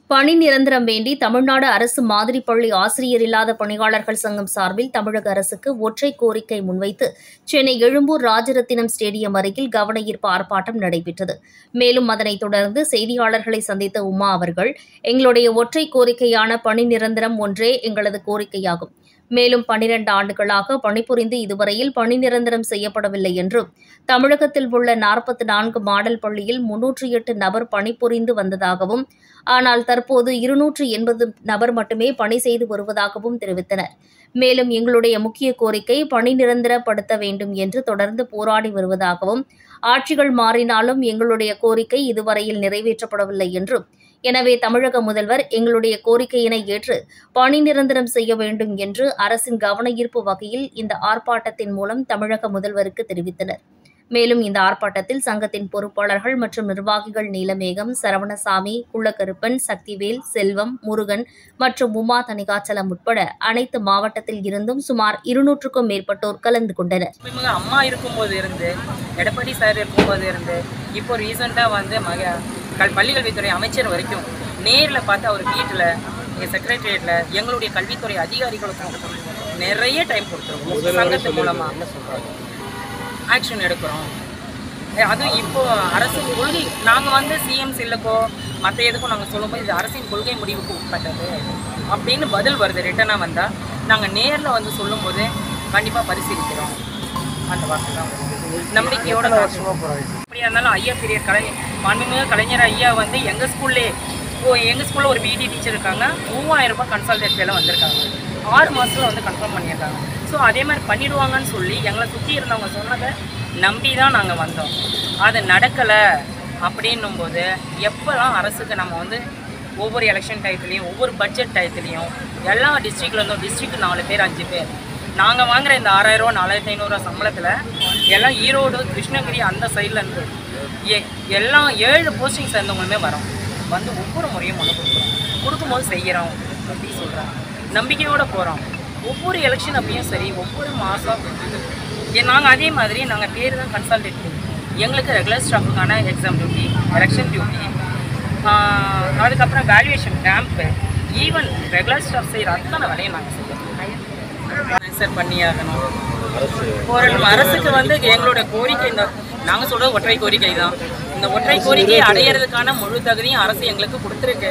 பணி நிரந்தரம் வேண்டி தமிழ்நாடு அரசு மாதிரி பள்ளி ஆசிரியர் இல்லாத பணியாளர்கள் சங்கம் சார்பில் தமிழக அரசுக்கு ஒற்றை கோரிக்கை முன்வைத்து சென்னை எழும்பூர் ராஜரத்தினம் ஸ்டேடியம் அருகில் கவனஈர்ப்பு ஆர்ப்பாட்டம் நடைபெற்றது மேலும் அதனைத் தொடர்ந்து செய்தியாளர்களை சந்தித்த உமா அவர்கள் எங்களுடைய ஒற்றை கோரிக்கையான பணி நிரந்தரம் ஒன்றே எங்களது கோரிக்கையாகும் மேலும் பனிரண்டு ஆண்டுகளாக பணிபுரிந்து இதுவரையில் பணி நிரந்தரம் செய்யப்படவில்லை என்றும் தமிழகத்தில் உள்ள நாற்பத்தி நான்கு மாடல் பள்ளியில் முன்னூற்றி எட்டு நபர் பணிபுரிந்து வந்ததாகவும் ஆனால் தற்போது இருநூற்று எண்பது நபர் மட்டுமே பணி செய்து வருவதாகவும் தெரிவித்தனர் மேலும் எங்களுடைய முக்கிய கோரிக்கை பணி நிரந்தரப்படுத்த வேண்டும் என்று தொடர்ந்து போராடி வருவதாகவும் ஆட்சிகள் மாறினாலும் எங்களுடைய கோரிக்கை இதுவரையில் நிறைவேற்றப்படவில்லை என்றும் எனவே தமிழக முதல்வர் எங்களுடைய கோரிக்கையினை ஏற்று பணி நிரந்தரம் செய்ய வேண்டும் என்று அரசின் கவன ஈர்ப்பு வகையில் இந்த ஆர்ப்பாட்டத்தின் மூலம் தமிழக முதல்வருக்கு தெரிவித்தனர் மேலும் இந்த ஆர்ப்பாட்டத்தில் சங்கத்தின் பொறுப்பாளர்கள் மற்றும் நிர்வாகிகள் நீலமேகம் சரவணசாமி குள்ளக்கருப்பன் சக்திவேல் செல்வம் முருகன் மற்றும் உமா தனிகாச்சலம் உட்பட அனைத்து மாவட்டத்தில் இருந்தும் சுமார் இருநூற்றுக்கும் மேற்பட்டோர் கலந்து கொண்டனர் இவங்க அம்மா இருக்கும்போது இருந்து எடப்பாடி சார் இருக்கும்போது இருந்து இப்போ ரீசெண்டாக வந்து மக கல் பள்ளிக்கல்வித்துறை அமைச்சர் வரைக்கும் நேரில் பார்த்து அவர் வீட்டில் எங்கள் செக்ரட்டரியேட்டில் எங்களுடைய கல்வித்துறை அதிகாரிகளுக்கும் நிறைய டைம் கொடுத்துருக்கோம் சங்கத்து மூலமாக ஆக்ஷன் எடுக்கிறோம் அஹ் அதுவும் இப்போ அரசின் கொள்கை நாங்கள் வந்து சிஎம் சில்லுக்கோ மற்ற எதுக்கும் நாங்கள் சொல்லும்போது இது அரசின் கொள்கை முடிவுக்கு உட்பட்டது அப்படின்னு பதில் வருது ரிட்டனாக வந்தால் நாங்கள் நேரில் வந்து சொல்லும்போது கண்டிப்பாக பரிசீலிக்கிறோம் அந்த வார்த்தை தான் வருது. நம்பிக்கையோட அப்படியா இருந்தாலும் ஐயா பீரியட் கலைஞர் மாண்புமிகு கலைஞர் ஐயா வந்து எங்கள் ஸ்கூல்லே ஓ எங்கள் ஸ்கூலில் ஒரு பிடி டீச்சர் இருக்காங்க மூவாயிரம் ரூபாய் கன்சல்டேட் வேலை வந்திருக்காங்க ஆறு மாதத்தில் வந்து கன்ஃபார்ம் பண்ணியிருக்காங்க ஸோ அதே மாதிரி பண்ணிடுவாங்கன்னு சொல்லி எங்களை சுற்றி இருந்தவங்க சொன்னதை நம்பி தான் நாங்கள் வந்தோம் அது நடக்கலை அப்படின்னும் போது எப்போல்லாம் அரசுக்கு நம்ம வந்து ஒவ்வொரு எலெக்ஷன் டயத்துலேயும் ஒவ்வொரு பட்ஜெட் டயத்துலேயும் எல்லா டிஸ்ட்ரிக்ட்ல இருந்தும் டிஸ்ட்ரிக்ட் நாலு பேர் அஞ்சு பேர் நாங்கள் வாங்குற இந்த ஆறாயிரரூவா நாலாயிரத்தி ஐநூறுரூவா சம்பளத்தில் எல்லாம் ஈரோடு கிருஷ்ணகிரி அந்த சைட்லேருந்து எ எல்லாம் ஏழு போஸ்டிங் சேர்ந்தவங்களுமே வரோம் வந்து ஒவ்வொரு முறையும் ஒன்று கொடுக்குறோம் கொடுக்கும்போது செய்கிறோம் அப்படி சொல்கிறோம் நம்பிக்கையோடு போகிறோம் ஒவ்வொரு எலெக்ஷன் அப்பயும் சரி ஒவ்வொரு மாதம் நாங்கள் அதே மாதிரி நாங்கள் பேர் தான் கன்சல்டேட் எங்களுக்கு ரெகுலர் ஸ்டாஃபுக்கான எக்ஸாம் டியூட்டி எலெக்ஷன் டியூட்டி அதுக்கப்புறம் valuation camp even regular staff செய்கிற அத்தனை வேலையும் நாங்கள் செய்யணும் ஆன்சர் பண்ணியாகணும் போராட்டம் அரசுக்கு வந்து எங்களுடைய கோரிக்கை இந்த நாங்கள் சொல்கிறது ஒற்றை கோரிக்கை தான் இந்த ஒற்றை கோரிக்கையை அடையிறதுக்கான முழு தகுதியும் அரசு எங்களுக்கு கொடுத்துருக்கு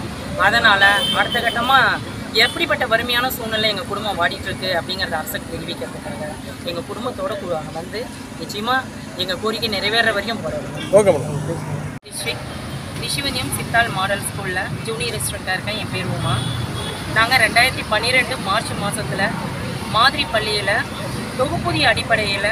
அதனால் அடுத்த கட்டமாக எப்படிப்பட்ட வறுமையான சூழ்நிலை எங்கள் குடும்பம் வாடிட்டு இருக்கு அப்படிங்கிறத அரசுக்கு தெரிவிக்கிறதுக்காக எங்கள் குடும்பத்தோட கு- வந்து நிச்சயமாக எங்கள் கோரிக்கை நிறைவேற வரையும் போராடுவோம் ஓகே மேடம் டிஸ்ட்ரிக்ட் ரிஷிவனியம் சித்தால் மாடல் ஸ்கூலில் ஜூனியர் ரெஸ்டாரண்ட்டாக இருக்கேன் என் பேர் உமா நாங்கள் ரெண்டாயிரத்தி பன்னிரெண்டு மார்ச் மாதத்தில் மாதிரி பள்ளியில் தொகுப்புதிய அடிப்படையில்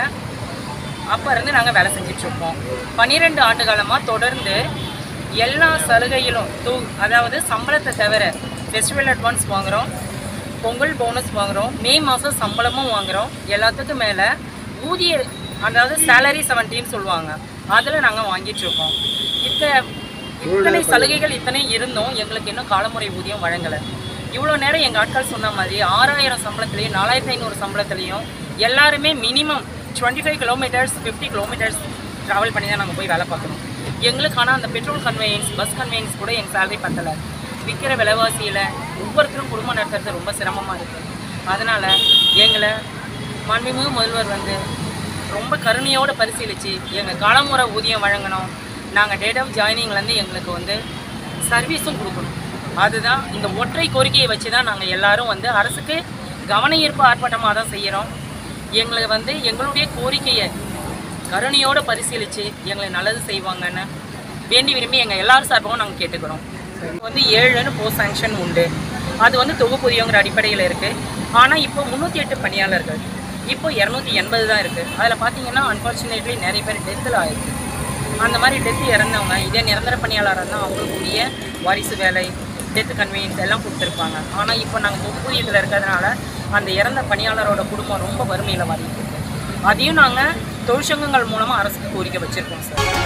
அப்போ இருந்து நாங்கள் வேலை செஞ்சிட்ருக்கோம் பன்னிரெண்டு ஆண்டு காலமாக தொடர்ந்து எல்லா சலுகையிலும் தூ அதாவது சம்பளத்தை தவிர ஃபெஸ்டிவல் அட்வான்ஸ் வாங்குகிறோம் பொங்கல் போனஸ் வாங்குகிறோம் மே மாதம் சம்பளமும் வாங்குகிறோம் எல்லாத்துக்கும் மேலே ஊதிய அதாவது சேலரி செவன்டீன்னு சொல்லுவாங்க அதில் நாங்கள் வாங்கிட்டுருக்கோம் இத்த இத்தனை சலுகைகள் இத்தனை இருந்தும் எங்களுக்கு இன்னும் காலமுறை ஊதியம் வழங்கலை இவ்வளோ நேரம் எங்கள் ஆட்கள் சொன்ன மாதிரி ஆறாயிரம் சம்பளத்துலேயும் நாலாயிரத்தி ஐநூறு சம்பளத்துலேயும் எல்லாருமே minimum twenty five kilometres fifty kilometres travel பண்ணி தான் நாங்கள் போய் வேலை பார்க்கணும் எங்களுக்கு ஆனால் அந்த பெட்ரோல் கன்வெயன்ஸ் பஸ் கன்வெயன்ஸ் கூட எங்கள் சேலரி பத்தலை விற்கிற விலைவாசியில் ஒவ்வொருத்தரும் குடும்பம் நடத்துறது ரொம்ப சிரமமாக இருக்குது அதனால் எங்களை மாண்புமிகு முதல்வர் வந்து ரொம்ப கருணையோடு பரிசீலித்து எங்கள் காலமுறை ஊதியம் வழங்கணும் நாங்கள் டேட் ஆஃப் ஜாயினிங்லேருந்து எங்களுக்கு வந்து சர்வீஸும் கொடுக்கணும் அதுதான் இந்த ஒற்றை கோரிக்கையை வச்சு தான் நாங்கள் எல்லாரும் வந்து அரசுக்கு கவன ஈர்ப்பு ஆர்ப்பாட்டமாக தான் செய்கிறோம் எங்களுக்கு வந்து எங்களுடைய கோரிக்கையை கருணையோடு பரிசீலித்து எங்களை நல்லது செய்வாங்கன்னு வேண்டி விரும்பி எங்கள் எல்லாரும் சார்பாகவும் நாங்கள் கேட்டுக்கிறோம் இப்போ வந்து ஏழுன்னு போஸ்ட் சாங்ஷன் உண்டு அது வந்து தொகுப்புதியங்கிற அடிப்படையில் இருக்குது ஆனால் இப்போ முந்நூற்றி எட்டு பணியாளர்கள் இப்போ இரநூத்தி எண்பது தான் இருக்குது அதில் பார்த்தீங்கன்னா அன்ஃபார்ச்சுனேட்லி நிறைய பேர் டெத்தில் ஆயிருக்கு அந்த மாதிரி டெத்து இறந்தவங்க இதே நிரந்தர பணியாளராக இருந்தால் அவங்களுக்குரிய வாரிசு வேலை டெத்து கன்வீனியன்ஸ் எல்லாம் கொடுத்துருப்பாங்க ஆனால் இப்போ நாங்கள் தொகுப்புதியத்தில் இருக்கிறதுனால அந்த இறந்த பணியாளரோட குடும்பம் ரொம்ப வறுமையில் மாறிட்டு இருக்கு அதையும் நாங்கள் தொழிற்சங்கங்கள் மூலமாக அரசுக்கு கோரிக்கை வச்சுருக்கோம் சார்